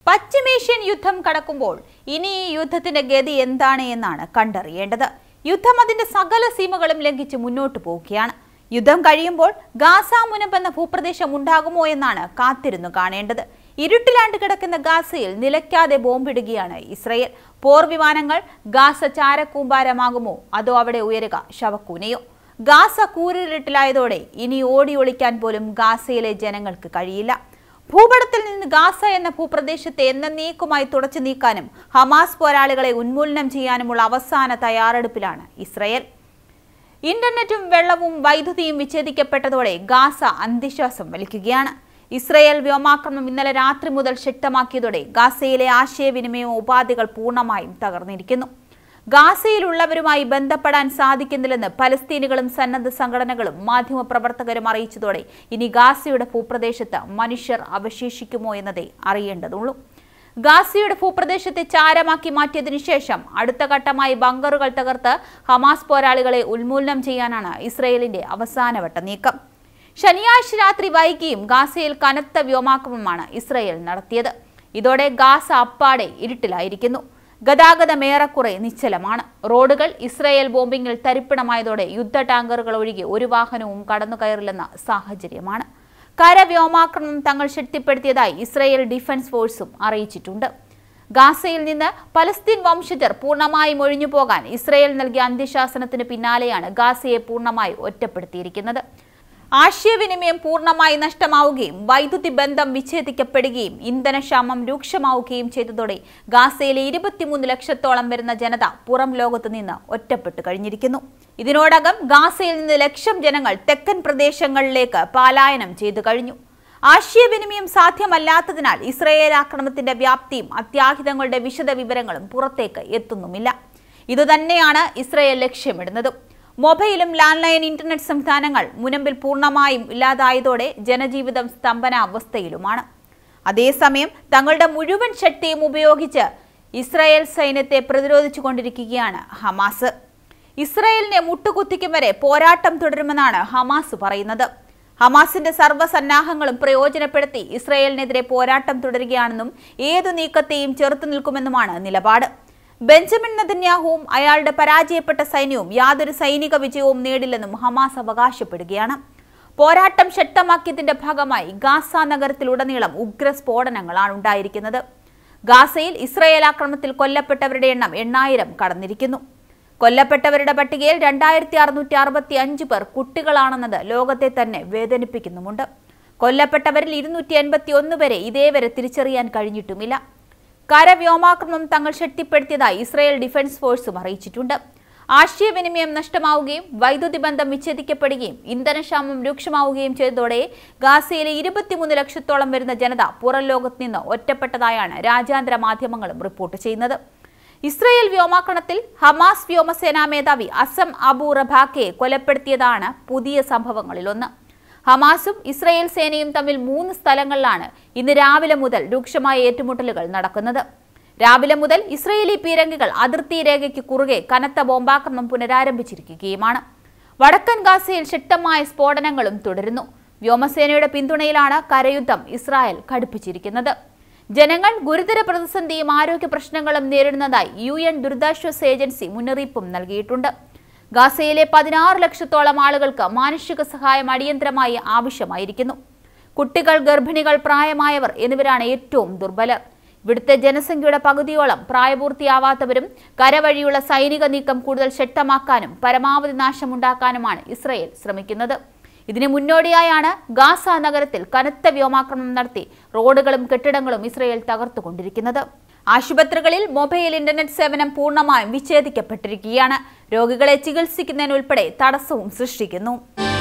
പശ്ചിമേഷ്യൻ യുദ്ധം കടക്കുമ്പോൾ ഇനി ഈ യുദ്ധത്തിന്റെ ഗതി എന്താണ് എന്നാണ് കണ്ടറിയേണ്ടത് യുദ്ധം അതിന്റെ സകല സീമകളും ലംഘിച്ച് മുന്നോട്ട് പോവുകയാണ് യുദ്ധം കഴിയുമ്പോൾ ഗാസ മുനമ്പ് എന്ന ഭൂപ്രദേശം ഉണ്ടാകുമോ എന്നാണ് കാത്തിരുന്നു കാണേണ്ടത് ഇരുട്ടിലാണ്ട് കിടക്കുന്ന ഗാസയിൽ നിലയ്ക്കാതെ ബോംബിടുകയാണ് ഇസ്രയേൽ പോർ വിമാനങ്ങൾ ഗാസ ചാരക്കൂമ്പാരമാകുമോ അതോ അവിടെ ഉയരുക ശവക്കൂനയോ ഗാസ കൂരിരുട്ടിലായതോടെ ഇനി ഓടി ഒളിക്കാൻ പോലും ഗാസയിലെ ജനങ്ങൾക്ക് കഴിയില്ല ഭൂപടത്തിൽ നിന്ന് ഗാസ എന്ന ഭൂപ്രദേശത്തെ എന്നേക്കുമായി തുടച്ചു നീക്കാനും ഹമാസ് പോരാളികളെ ഉന്മൂലനം ചെയ്യാനുമുള്ള അവസാന തയ്യാറെടുപ്പിലാണ് ഇസ്രയേൽ ഇന്റർനെറ്റും വെള്ളവും വൈദ്യുതിയും വിച്ഛേദിക്കപ്പെട്ടതോടെ ഗാസ അന്ത്യശ്വാസം വലിക്കുകയാണ് ഇസ്രയേൽ വ്യോമാക്രമണം ഇന്നലെ രാത്രി മുതൽ ശക്തമാക്കിയതോടെ ഗാസയിലെ ആശയവിനിമയ ഉപാധികൾ പൂർണ്ണമായും തകർന്നിരിക്കുന്നു ഗാസയിലുള്ളവരുമായി ബന്ധപ്പെടാൻ സാധിക്കുന്നില്ലെന്ന് പലസ്തീനുകളും സന്നദ്ധ സംഘടനകളും മാധ്യമപ്രവർത്തകരും അറിയിച്ചതോടെ ഇനി ഗാസയുടെ ഭൂപ്രദേശത്ത് മനുഷ്യർ അവശേഷിക്കുമോ എന്നതേ അറിയേണ്ടതുള്ളൂ ഗാസയുടെ ഭൂപ്രദേശത്തെ ചാരമാക്കി മാറ്റിയതിനു ശേഷം അടുത്ത ഘട്ടമായി ബങ്കറുകൾ തകർത്ത് ഹമാസ് പോരാളികളെ ഉന്മൂലനം ചെയ്യാനാണ് ഇസ്രയേലിന്റെ അവസാനവട്ട നീക്കം ശനിയാഴ്ച രാത്രി വൈകിയും ഗാസയിൽ കനത്ത വ്യോമാക്രമണമാണ് ഇസ്രയേൽ നടത്തിയത് ഇതോടെ ഗാസ അപ്പാടെ ഇരുട്ടിലായിരിക്കുന്നു ഗതാഗതം ഏറെക്കുറെ നിശ്ചലമാണ് റോഡുകൾ ഇസ്രയേൽ ബോംബിങ്ങിൽ തരിപ്പിടമായതോടെ യുദ്ധ ടാങ്കറുകൾ ഒഴികെ ഒരു വാഹനവും കടന്നു കയറില്ലെന്ന സാഹചര്യമാണ് കരവ്യോമാക്രമണം തങ്ങൾ ശക്തിപ്പെടുത്തിയതായി ഇസ്രയേൽ ഡിഫൻസ് ഫോഴ്സും അറിയിച്ചിട്ടുണ്ട് ഗാസയിൽ നിന്ന് പലസ്തീൻ വംശജർ പൂർണ്ണമായും ഒഴിഞ്ഞു പോകാൻ ഇസ്രയേൽ നൽകിയ അന്ത്യശാസനത്തിന് പിന്നാലെയാണ് ഗാസയെ പൂർണ്ണമായി ഒറ്റപ്പെടുത്തിയിരിക്കുന്നത് ആശയവിനിമയം പൂർണ്ണമായി നഷ്ടമാവുകയും വൈദ്യുതി ബന്ധം വിച്ഛേദിക്കപ്പെടുകയും ഇന്ധനക്ഷാമം രൂക്ഷമാവുകയും ചെയ്തതോടെ ഗാസയിലെ ഇരുപത്തിമൂന്ന് ലക്ഷത്തോളം വരുന്ന ജനത പുറം ലോകത്ത് നിന്ന് ഒറ്റപ്പെട്ടു കഴിഞ്ഞിരിക്കുന്നു ഇതിനോടകം ഗാസയിൽ നിന്ന് ലക്ഷം ജനങ്ങൾ തെക്കൻ പ്രദേശങ്ങളിലേക്ക് പലായനം ചെയ്തു കഴിഞ്ഞു ആശയവിനിമയം സാധ്യമല്ലാത്തതിനാൽ ഇസ്രയേൽ ആക്രമണത്തിന്റെ വ്യാപ്തിയും അത്യാഹിതങ്ങളുടെ വിശദ വിവരങ്ങളും പുറത്തേക്ക് എത്തുന്നുമില്ല ഇതുതന്നെയാണ് ഇസ്രയേൽ ലക്ഷ്യമിടുന്നതും മൊബൈലും ലാൻഡ് ലൈൻ ഇന്റർനെറ്റ് സംവിധാനങ്ങൾ മുനമ്പിൽ പൂർണ്ണമായും ഇല്ലാതായതോടെ ജനജീവിതം സ്തംഭനാവസ്ഥയിലുമാണ് അതേസമയം തങ്ങളുടെ മുഴുവൻ ശക്തിയും ഉപയോഗിച്ച് ഇസ്രായേൽ സൈന്യത്തെ പ്രതിരോധിച്ചുകൊണ്ടിരിക്കുകയാണ് ഹമാസ് ഇസ്രായേലിനെ മുട്ടുകുത്തിക്കും വരെ പോരാട്ടം തുടരുമെന്നാണ് ഹമാസ് പറയുന്നത് ഹമാസിന്റെ സർവ്വസന്നാഹങ്ങളും പ്രയോജനപ്പെടുത്തി ഇസ്രായേലിനെതിരെ പോരാട്ടം തുടരുകയാണെന്നും ഏതു നീക്കത്തെയും ചെറുത്തു നിൽക്കുമെന്നുമാണ് നിലപാട് ബെഞ്ചമിൻ നെതന്യാഹുവും അയാളുടെ പരാജയപ്പെട്ട സൈന്യവും യാതൊരു സൈനിക വിജയവും നേടില്ലെന്നും ഹമാസ് അവകാശപ്പെടുകയാണ് പോരാട്ടം ശക്തമാക്കിയതിന്റെ ഭാഗമായി ഗാസ നഗരത്തിലുടനീളം ഉഗ്ര സ്ഫോടനങ്ങളാണ് ഉണ്ടായിരിക്കുന്നത് ഗാസയിൽ ഇസ്രയേൽ ആക്രമണത്തിൽ കൊല്ലപ്പെട്ടവരുടെ എണ്ണം എണ്ണായിരം കടന്നിരിക്കുന്നു കൊല്ലപ്പെട്ടവരുടെ പട്ടികയിൽ രണ്ടായിരത്തി അറുന്നൂറ്റി അറുപത്തി അഞ്ച് പേർ കുട്ടികളാണെന്നത് ലോകത്തെ തന്നെ വേദനിപ്പിക്കുന്നുമുണ്ട് കൊല്ലപ്പെട്ടവരിൽ ഇരുന്നൂറ്റി എൺപത്തി ഒന്ന് പേരെ ഇതേവരെ തിരിച്ചറിയാൻ കഴിഞ്ഞിട്ടുമില്ല കരവ്യോമാക്രമണം തങ്ങൾ ശക്തിപ്പെടുത്തിയതായി ഇസ്രായേൽ ഡിഫൻസ് ഫോഴ്സും അറിയിച്ചിട്ടുണ്ട് ആശയവിനിമയം നഷ്ടമാവുകയും വൈദ്യുതി ബന്ധം വിച്ഛേദിക്കപ്പെടുകയും ഇന്ധനക്ഷാമം രൂക്ഷമാവുകയും ചെയ്തതോടെ ഗാസയിലെ ഇരുപത്തിമൂന്ന് ലക്ഷത്തോളം വരുന്ന ജനത പുറം ലോകത്ത് നിന്ന് ഒറ്റപ്പെട്ടതായാണ് രാജ്യാന്തര മാധ്യമങ്ങളും റിപ്പോർട്ട് ചെയ്യുന്നത് ഇസ്രയേൽ വ്യോമാക്രമണത്തിൽ ഹമാസ് വ്യോമസേനാ മേധാവി അസം അബു റബാക്കെ കൊലപ്പെടുത്തിയതാണ് പുതിയ സംഭവങ്ങളിലൊന്ന് ഹമാസും ഇസ്രയേൽ സേനയും തമ്മിൽ മൂന്ന് സ്ഥലങ്ങളിലാണ് ഇന്ന് രാവിലെ മുതൽ രൂക്ഷമായ ഏറ്റുമുട്ടലുകൾ നടക്കുന്നത് രാവിലെ മുതൽ ഇസ്രയേലി പീരങ്കികൾ അതിർത്തി രേഖയ്ക്ക് കുറുകെ കനത്ത ബോംബാക്രമണം പുനരാരംഭിച്ചിരിക്കുകയുമാണ് വടക്കൻ ഗാസയിൽ ശക്തമായ സ്ഫോടനങ്ങളും തുടരുന്നു വ്യോമസേനയുടെ പിന്തുണയിലാണ് കരയുദ്ധം ഇസ്രായേൽ ഘടിപ്പിച്ചിരിക്കുന്നത് ജനങ്ങൾ ഗുരുതര പ്രതിസന്ധിയും ആരോഗ്യ പ്രശ്നങ്ങളും നേരിടുന്നതായി യു എൻ ദുരിതാശ്വാസ ഏജൻസി മുന്നറിയിപ്പും നൽകിയിട്ടുണ്ട് ഗാസയിലെ പതിനാറ് ലക്ഷത്തോളം ആളുകൾക്ക് മാനുഷിക സഹായം അടിയന്തരമായി ആവശ്യമായിരിക്കുന്നു കുട്ടികൾ ഗർഭിണികൾ പ്രായമായവർ എന്നിവരാണ് ഏറ്റവും ദുർബലർ ഇവിടുത്തെ ജനസംഖ്യയുടെ പകുതിയോളം പ്രായപൂർത്തിയാവാത്തവരും കരവഴിയുള്ള സൈനിക നീക്കം കൂടുതൽ ശക്തമാക്കാനും പരമാവധി നാശമുണ്ടാക്കാനുമാണ് ഇസ്രയേൽ ശ്രമിക്കുന്നത് ഇതിന് മുന്നോടിയായാണ് ഗാസ നഗരത്തിൽ കനത്ത വ്യോമാക്രമണം നടത്തി റോഡുകളും കെട്ടിടങ്ങളും ഇസ്രയേൽ തകർത്തുകൊണ്ടിരിക്കുന്നത് ആശുപത്രികളിൽ മൊബൈൽ ഇന്റർനെറ്റ് സേവനം പൂർണ്ണമായും വിച്ഛേദിക്കപ്പെട്ടിരിക്കുകയാണ് രോഗികളെ ചികിത്സിക്കുന്നതിനുൾപ്പെടെ തടസ്സവും സൃഷ്ടിക്കുന്നു